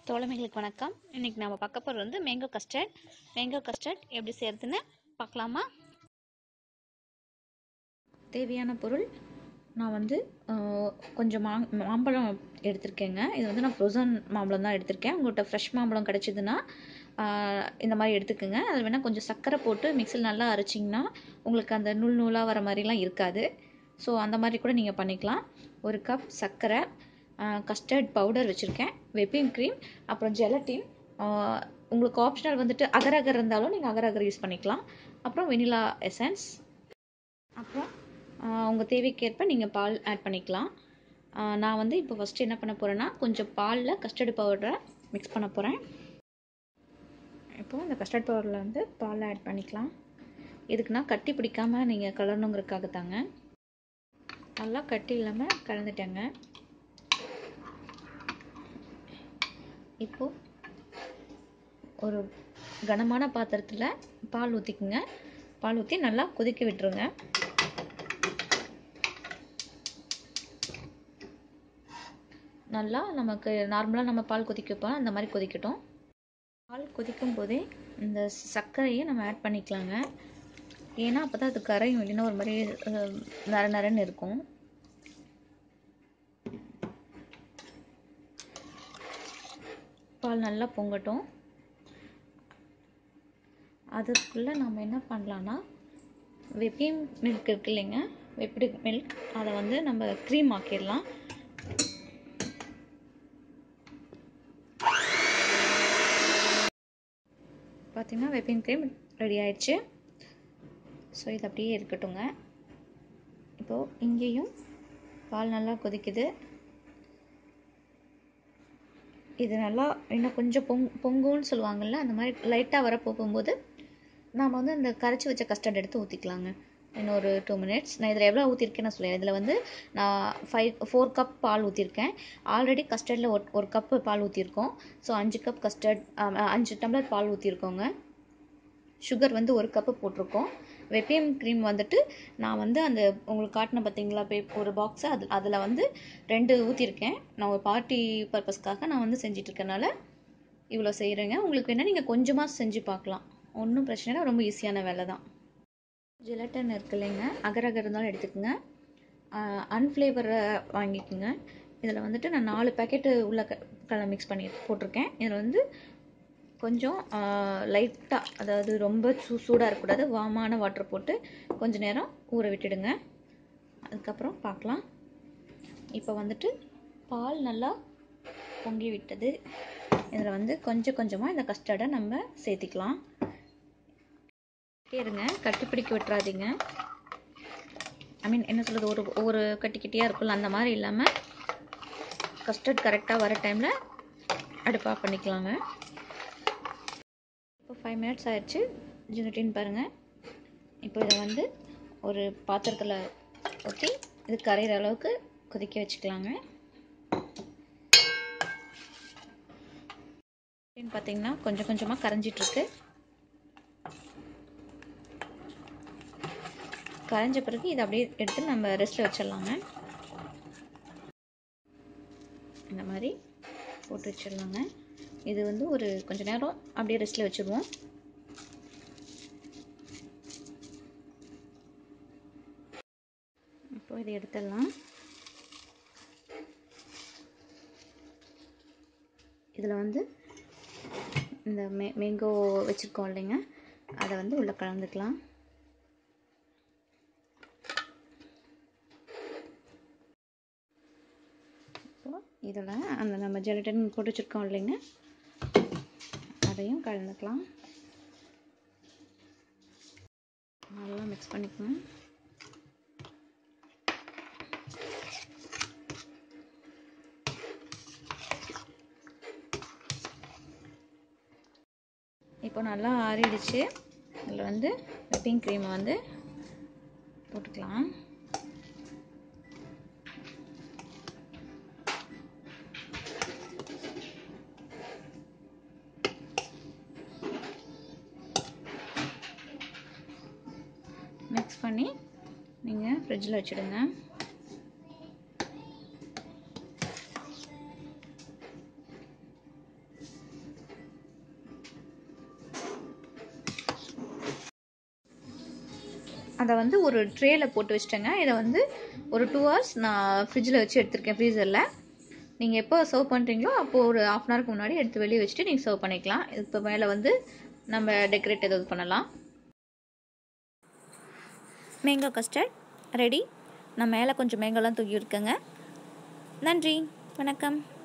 தோழமைகளுக்கு வணக்கம் இன்றைக்கி நம்ம பார்க்க போகிறது வந்து மேங்கோ கஸ்டர்ட் மேங்கோ கஸ்டர்ட் எப்படி செய்கிறதுன்னு பார்க்கலாமா தேவையான பொருள் நான் வந்து ஆஹ், கொஞ்சம் மா மாம்பழம் எடுத்திருக்கேங்க இது வந்து நான் ஃப்ரோசன் மாம்பழம் தான் எடுத்திருக்கேன் உங்கள்கிட்ட ஃப்ரெஷ் மாம்பழம் கிடச்சிதுன்னா இந்த மாதிரி எடுத்துக்கோங்க அதில் வேணால் கொஞ்சம் சர்க்கரை போட்டு மிக்சியில் நல்லா அரைச்சிங்கன்னா உங்களுக்கு அந்த நூல் நூலாக வர மாதிரிலாம் இருக்காது ஸோ அந்த மாதிரி கூட நீங்கள் பண்ணிக்கலாம் ஒரு கப் சர்க்கரை கஸ்டர்ட் பவுடர் வச்சுருக்கேன் வெப்பிங் க்ரீம் அப்புறம் ஜெலட்டின் உங்களுக்கு ஆப்ஷனல் வந்துட்டு அகர் அகர் இருந்தாலும் நீங்கள் அகர் அகர் யூஸ் பண்ணிக்கலாம் அப்புறம் வெனிலா எசன்ஸ் அப்புறம் உங்கள் தேவைக்கேற்ப நீங்கள் பால் ஆட் பண்ணிக்கலாம் ஆஹ் நான் வந்து இப்போ ஃபஸ்ட்டு என்ன பண்ண போகிறேன்னா கொஞ்சம் பாலில் கஸ்டர்டு பவுடரை மிக்ஸ் பண்ண போகிறேன் இப்போது இந்த கஸ்டர்ட் பவுடரில் வந்து பால் ஆட் பண்ணிக்கலாம் இதுக்குன்னா கட்டி பிடிக்காமல் நீங்கள் கலரணுங்கிறதுக்காக தாங்க நல்லா கட்டி இல்லாமல் கலந்துட்டேங்க இப்போது ஒரு கனமான பாத்திரத்தில் பால் ஊற்றிக்குங்க பால் ஊற்றி நல்லா கொதிக்க விட்டுருங்க நல்லா நமக்கு நார்மலாக நம்ம பால் கொதிக்க வைப்போம் அந்த மாதிரி கொதிக்கட்டும் பால் கொதிக்கும் போதே இந்த சர்க்கரையை நம்ம ஆட் பண்ணிக்கலாங்க ஏன்னா அப்போ தான் அது கரையும் இல்லைன்னா ஒரு மாதிரி அஹ், நர நரன்னு இருக்கும் பால் நல்லா பொங்கட்டும் அதுக்குள்ளே நம்ம என்ன பண்ணலான்னா வெப்பிங் மில்க் இருக்கு இல்லைங்க வெப்பிடி மில்க் அதை வந்து நம்ம க்ரீம் ஆக்கிடலாம் பார்த்தீங்கன்னா வெப்பிங் க்ரீம் ரெடி ஆயிடுச்சு ஸோ இது அப்படியே இருக்கட்டுங்க இப்போது இங்கேயும் பால் நல்லா கொதிக்குது இது நல்லா இன்னும் கொஞ்சம் பொங் பொங்குன்னு சொல்லுவாங்கள்ல அந்த மாதிரி லைட்டாக வர போகும்போது நாம் வந்து அந்த கரைச்சி வச்ச கஸ்டர்ட் எடுத்து ஊற்றிக்கலாங்க இன்னும் ஒரு டூ மினிட்ஸ் நான் இதில் எவ்வளோ ஊற்றிருக்கேன்னு நான் சொல்லிடுறேன் இதில் வந்து நான் ஃபைவ் ஃபோர் கப் பால் ஊற்றிருக்கேன் ஆல்ரெடி கஸ்டர்டில் ஒரு ஒரு கப்பு பால் ஊற்றிருக்கோம் ஸோ அஞ்சு கப் கஸ்டர்ட் அஞ்சு டம்ளர் பால் ஊற்றிருக்கோங்க சுகர் வந்து ஒரு கப்பு போட்டிருக்கோம் வெப்பியம் க்ரீம் வந்துட்டு நான் வந்து அந்த உங்களுக்கு காட்டின பார்த்தீங்களா பே ஒரு பாக்ஸு அது அதில் வந்து ரெண்டு ஊற்றிருக்கேன் நான் ஒரு பார்ட்டி பர்பஸ்க்காக நான் வந்து செஞ்சுட்டு இருக்கனால இவ்வளோ செய்கிறேங்க உங்களுக்கு வேணால் நீங்கள் கொஞ்சமாக செஞ்சு பார்க்கலாம் ஒன்றும் பிரச்சனை இல்லை ரொம்ப ஈஸியான வேலை தான் ஜெலட்டன் இருக்கு இல்லைங்க அகர் அகர் இருந்தாலும் எடுத்துக்கோங்க அன்ஃப்ளேவரை வாங்கிக்கோங்க இதில் வந்துட்டு நான் நாலு பேக்கெட்டு உள்ள க கலர் மிக்ஸ் பண்ணி போட்டிருக்கேன் இதில் வந்து கொஞ்சம் லைட்டாக அதாவது ரொம்ப சூ சூடாக இருக்கக்கூடாது வாமான வாட்டர் போட்டு கொஞ்ச நேரம் ஊற விட்டுடுங்க அதுக்கப்புறம் பார்க்கலாம் இப்போ வந்துட்டு பால் நல்லா பொங்கி விட்டது இதில் வந்து கொஞ்சம் கொஞ்சமாக இந்த கஸ்டர்டை நம்ம சேர்த்திக்கலாம் இருங்க கட்டி பிடிக்க விட்டுறாதீங்க ஐ மீன் என்ன சொல்கிறது ஒரு ஒரு கட்டி கட்டியாக இருக்கும்ல அந்த மாதிரி இல்லாமல் கஸ்டர்ட் கரெக்டாக வர டைமில் அடுப்பாக பண்ணிக்கலாங்க இப்போ ஃபைவ் மினிட்ஸ் ஆயிடுச்சு ஜினட்டின்னு பாருங்கள் இப்போ இதை வந்து ஒரு பாத்திரத்தில் ஊற்றி இது கரையிற அளவுக்கு கொதிக்க வச்சுக்கலாங்க பார்த்தீங்கன்னா கொஞ்சம் கொஞ்சமாக கரைஞ்சிட்ருக்கு கரைஞ்ச பிறகு இதை அப்படியே எடுத்து நம்ம ரெஸ்ட்டில் வச்சிடலாங்க இந்த மாதிரி போட்டு வச்சிடலாங்க இது வந்து ஒரு கொஞ்ச நேரம் அப்படியே ரெஸ்ட்டில் வச்சுருவோம் இப்போ இதை எடுத்துடலாம் இதில் வந்து இந்த மே மேங்கோ வச்சுருக்கோம் இல்லைங்க அதை வந்து உள்ளே கலந்துக்கலாம் இப்போ இதில் அந்த நம்ம ஜெலட்டின் போட்டு வச்சுருக்கோம் இல்லைங்க அதையும் கலந்துக்கலாம் நல்லா மிக்ஸ் பண்ணிக்கணும் இப்போ நல்லா ஆறிடுச்சு இதில் வந்து விப்பிங் க்ரீமை வந்து போட்டுக்கலாம் மிக்ஸ் பண்ணி நீங்கள் ஃப்ரிட்ஜில் வச்சுடுங்க அதை வந்து ஒரு ட்ரேயில் போட்டு வச்சிட்டேங்க இதை வந்து ஒரு டூ ஹவர்ஸ் நான் ஃப்ரிட்ஜில் வச்சு எடுத்திருக்கேன் ஃப்ரீசரில் நீங்கள் எப்போ சர்வ் பண்ணுறீங்களோ அப்போது ஒரு ஆஃப் அன் ஹவருக்கு முன்னாடி எடுத்து வெளியே வச்சுட்டு நீங்கள் சர்வ் பண்ணிக்கலாம் இப்போ மேலே வந்து நம்ம டெக்கரேட் ஏதாவது பண்ணலாம் மேங்கோ கஸ்டர்ட் ரெடி நான் மேலே கொஞ்சம் மேங்கோலாம் தூக்கி இருக்கேங்க நன்றி வணக்கம்